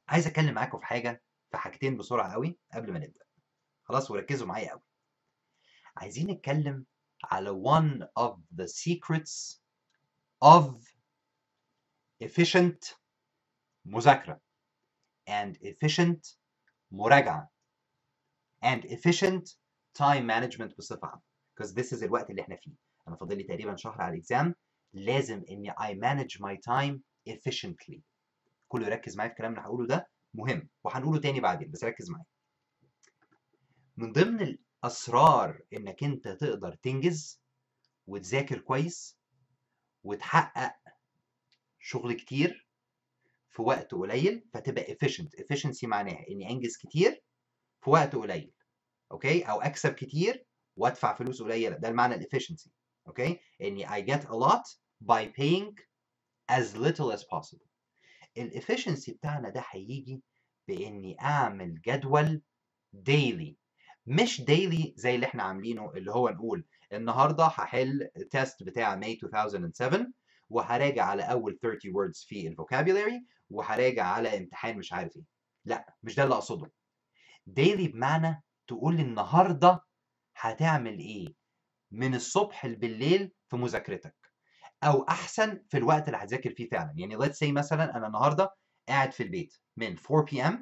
عايز اتكلم معاكم في حاجه في حاجتين بسرعه قوي قبل ما نبدا خلاص وركزوا معايا قوي عايزين نتكلم على one of the secrets of efficient مذاكره and efficient مراجعه and efficient time management بصفه عامه because this is الوقت اللي احنا فيه انا فاضل لي تقريبا شهر على الاكزام لازم اني I manage my time efficiently كله يركز معايا في الكلام اللي هقوله ده مهم وهنقوله تاني بعدين بس ركز معايا من ضمن الاسرار انك انت تقدر تنجز وتذاكر كويس وتحقق شغل كتير في وقت قليل فتبقى efficient efficiency معناها اني انجز كتير في وقت قليل اوكي او اكسب كتير وادفع فلوس قليله ده المعنى الافشنسي اوكي اني I get a lot by paying as little as possible الافشنسي بتاعنا ده هيجي باني اعمل جدول ديلي مش ديلي زي اللي احنا عاملينه اللي هو نقول النهارده هحل تيست بتاع ماي 2007 وهراجع على اول 30 words في الفوكابيولاري وهراجع على امتحان مش عارف ايه لا مش ده اللي اقصده ديلي بمعنى تقول لي النهارده هتعمل ايه من الصبح بالليل في مذاكرتك او احسن في الوقت اللي هتذاكر فيه فعلا يعني let's say مثلا انا النهارده قاعد في البيت من 4 p.m.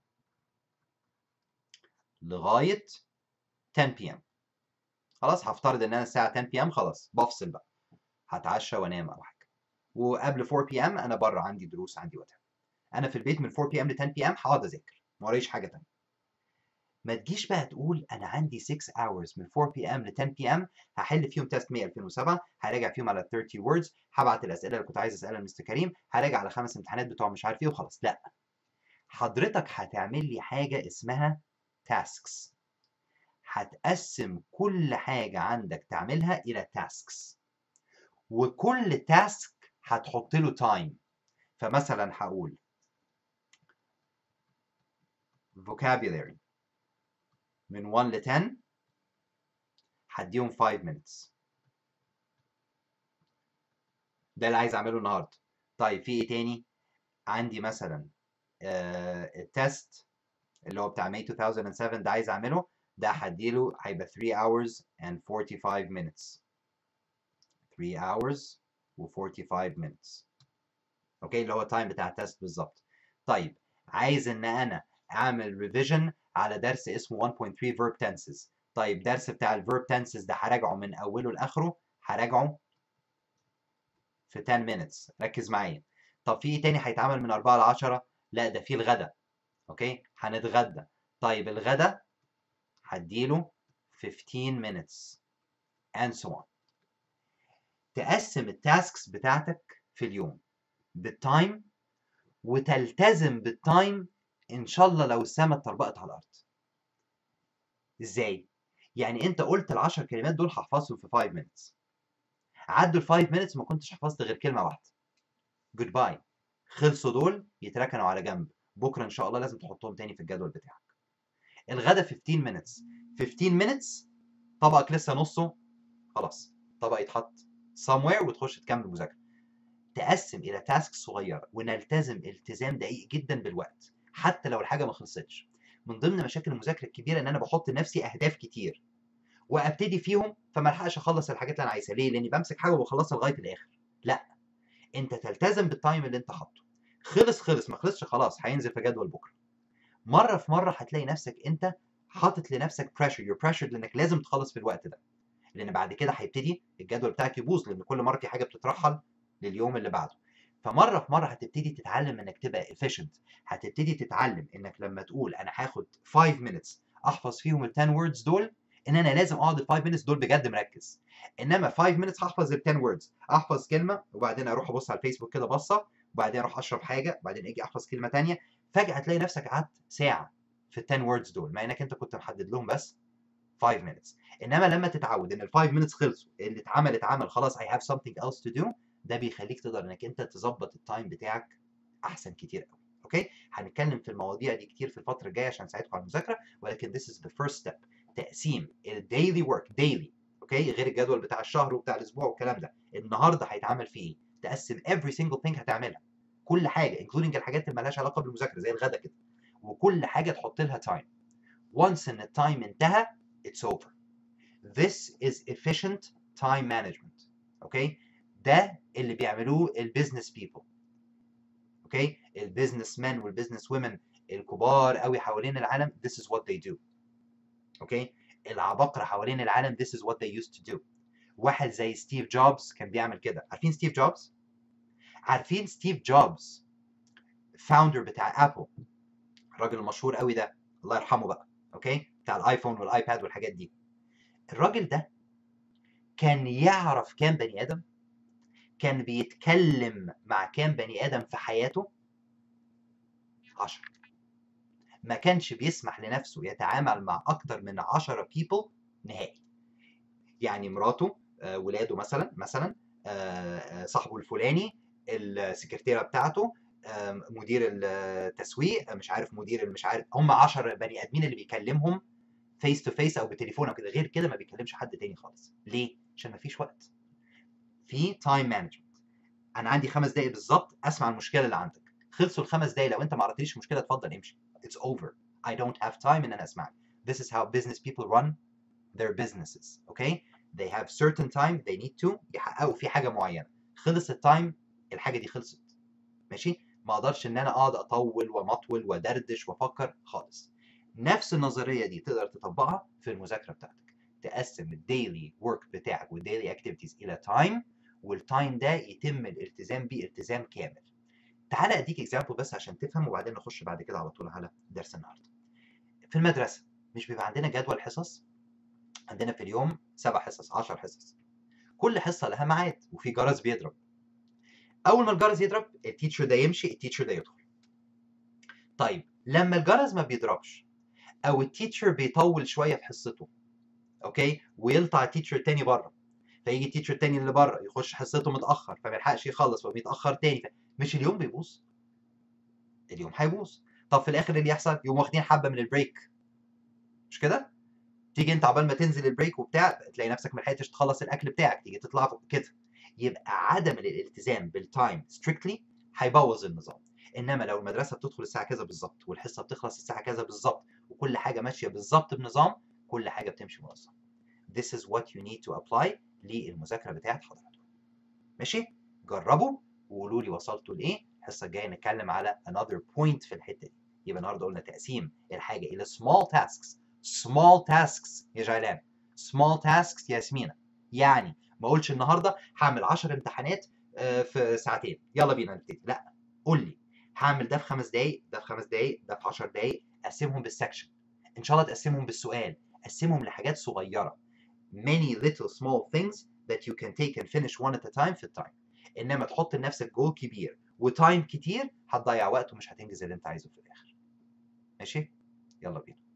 لغايه 10 p.m. خلاص هفترض ان انا الساعه 10 p.m. خلاص بفصل بقى هتعشى وانام او حاجه وقبل 4 p.m. انا بره عندي دروس عندي وقت انا في البيت من 4 p.m. ل 10 p.m. هقعد اذاكر ما ورايش حاجه تانية ما تجيش بقى تقول انا عندي 6 hours من 4 p.m. ل 10 p.m. هحل فيهم تيست 100 2007 هراجع فيهم على 30 words هبعت الاسئله اللي كنت عايز اسالها لمستر كريم هراجع على خمس امتحانات بتوع مش عارف ايه وخلاص لا حضرتك هتعمل لي حاجه اسمها tasks هتقسم كل حاجه عندك تعملها الى tasks وكل تاسك هتحط له تايم فمثلا هقول vocabulary من 1 ل 10 هديهم 5 minutes ده اللي عايز اعمله النهارده طيب في ايه تاني عندي مثلا آه التست اللي هو بتاع ماي 2007 ده عايز اعمله ده هديله هيبقى 3 hours and 45 minutes 3 hours و 45 minutes اوكي اللي هو التايم بتاع التست بالظبط طيب عايز ان انا اعمل ريفيجن على درس اسمه 1.3 verb tenses طيب درس بتاع الverb tenses ده هراجعه من اوله لاخره هراجعه في 10 minutes ركز معايا طب في ايه تاني هيتعمل من 4 ل 10 لا ده في الغدا اوكي هنتغدى طيب الغدا هديله 15 minutes and so on تقسم التاسكس بتاعتك في اليوم بالتايم وتلتزم بالتايم ان شاء الله لو السما اتطربقت على الارض ازاي يعني انت قلت ال10 كلمات دول هحفظهم في 5 minutes عدوا ال 5 minutes ما كنتش حفظت غير كلمه واحده جود باي خلصوا دول يتركنوا على جنب بكره ان شاء الله لازم تحطهم تاني في الجدول بتاعك الغدا 15 minutes 15 minutes طبقك لسه نصه خلاص طبق يتحط somewhere وتخش تكمل مذاكره تقسم الى تاسك صغيره ونلتزم التزام دقيق جدا بالوقت حتى لو الحاجه ما خلصتش من ضمن مشاكل المذاكره الكبيره ان انا بحط لنفسي اهداف كتير وابتدي فيهم فما الحقش اخلص الحاجات اللي انا عايزها ليه لاني بمسك حاجه وبخلصها لغايه الاخر لا انت تلتزم بالتايم اللي انت حاطه خلص خلص ما خلصش خلاص هينزل في جدول بكره مره في مره هتلاقي نفسك انت حاطط لنفسك pressure you're pressured لانك لازم تخلص في الوقت ده لان بعد كده هيبتدي الجدول بتاعك يبوظ لان كل مره في حاجه بتترحل لليوم اللي بعده فمره في مره هتبتدي تتعلم انك تبقى efficient هتبتدي تتعلم انك لما تقول انا هاخد 5 minutes احفظ فيهم ال 10 words دول ان انا لازم اقعد ال 5 minutes دول بجد مركز انما 5 minutes هحفظ ال 10 words احفظ كلمه وبعدين اروح ابص على الفيسبوك كده بصه وبعدين اروح اشرب حاجه وبعدين اجي احفظ كلمه ثانيه فجاه هتلاقي نفسك قعدت ساعه في ال 10 words دول مع انك انت كنت محدد لهم بس 5 minutes انما لما تتعود ان ال 5 minutes خلصوا اللي اتعمل اتعمل خلاص I have something else to do ده بيخليك تقدر انك انت تظبط التايم بتاعك احسن كتير قوي اوكي هنتكلم في المواضيع دي كتير في الفتره الجايه عشان نساعدكم على المذاكره ولكن this is the first step تقسيم الديلي ورك ديلي اوكي غير الجدول بتاع الشهر وبتاع الاسبوع والكلام ده النهارده هيتعمل فيه ايه تقسم every single thing هتعملها كل حاجه including الحاجات اللي مالهاش علاقه بالمذاكره زي الغدا كده وكل حاجه تحط لها تايم once ان التايم انتهى it's over this is efficient time management اوكي ده اللي بيعملوه البيزنس بيبل اوكي البيزنس مان والبيزنس وومن الكبار قوي حوالين العالم this is what they do اوكي العباقرة حوالين العالم this is what they used to do واحد زي ستيف جوبز كان بيعمل كده عارفين ستيف جوبز عارفين ستيف جوبز فاوندر بتاع ابل الراجل المشهور قوي ده الله يرحمه بقى اوكي بتاع الايفون والايباد والحاجات دي الراجل ده كان يعرف كام بني ادم كان بيتكلم مع كام بني ادم في حياته عشرة ما كانش بيسمح لنفسه يتعامل مع اكتر من 10 people نهائي يعني مراته آه، ولاده مثلا مثلا آه، آه، صاحبه الفلاني السكرتيره بتاعته آم، مدير التسويق مش عارف مدير اللي مش عارف هم 10 بني ادمين اللي بيكلمهم فيس تو فيس او بتليفون او كده غير كده ما بيكلمش حد تاني خالص ليه عشان ما فيش وقت في تايم مانجمنت انا عندي خمس دقايق بالظبط اسمع المشكله اللي عندك خلصوا الخمس دقايق لو انت ما عرفتليش المشكله اتفضل امشي it's over I don't have time ان انا اسمعك this is how business people run their businesses okay they have certain time they need to يحققوا فيه حاجه معينه خلص التايم الحاجه دي خلصت ماشي ما اقدرش ان انا اقعد اطول ومطول ودردش وافكر خالص نفس النظريه دي تقدر تطبقها في المذاكره بتاعتك تقسم الديلي ورك بتاعك والديلي اكتيفيتيز الى تايم والتايم ده يتم الالتزام بيه التزام كامل تعالى اديك اكزامبل بس عشان تفهم وبعدين نخش بعد كده على طول على درس النهارده في المدرسه مش بيبقى عندنا جدول حصص عندنا في اليوم سبع حصص 10 حصص كل حصه لها ميعاد وفي جرس بيضرب اول ما الجرس يضرب التيتشر ده يمشي التيتشر ده يدخل طيب لما الجرس ما بيضربش او التيتشر بيطول شويه في حصته اوكي ويلطع التيتشر التاني بره فيجي التيتشر التاني اللي بره يخش حصته متاخر فما يلحقش يخلص فبيتاخر تاني مش اليوم بيبوظ اليوم هيبوظ طب في الاخر اللي يحصل يقوم واخدين حبه من البريك مش كده تيجي انت عقبال ما تنزل البريك وبتاع تلاقي نفسك ما لحقتش تخلص الاكل بتاعك تيجي تطلع فوق كده يبقى عدم الالتزام بالتايم ستريكتلي هيبوظ النظام انما لو المدرسه بتدخل الساعه كذا بالظبط والحصه بتخلص الساعه كذا بالظبط وكل حاجه ماشيه بالظبط بنظام كل حاجه بتمشي منظم This is what you need to apply للمذاكره بتاعت حضراتكم ماشي جربوا وقولوا لي وصلتوا لايه الحصه الجايه نتكلم على another point في الحته دي يبقى النهارده قلنا تقسيم الحاجه الى small tasks small tasks يا جيلان small tasks يا ياسمينه يعني ما اقولش النهارده هعمل 10 امتحانات آه، في ساعتين يلا بينا نبتدي لا قول لي هعمل ده في خمس دقايق ده في خمس دقايق ده في 10 دقايق قسمهم بالسكشن ان شاء الله تقسمهم بالسؤال قسمهم لحاجات صغيره many little small things that you can take and finish one at a time في التايم انما تحط لنفسك جول كبير وتايم كتير هتضيع وقت ومش هتنجز اللي انت عايزه في الاخر ماشي يلا بينا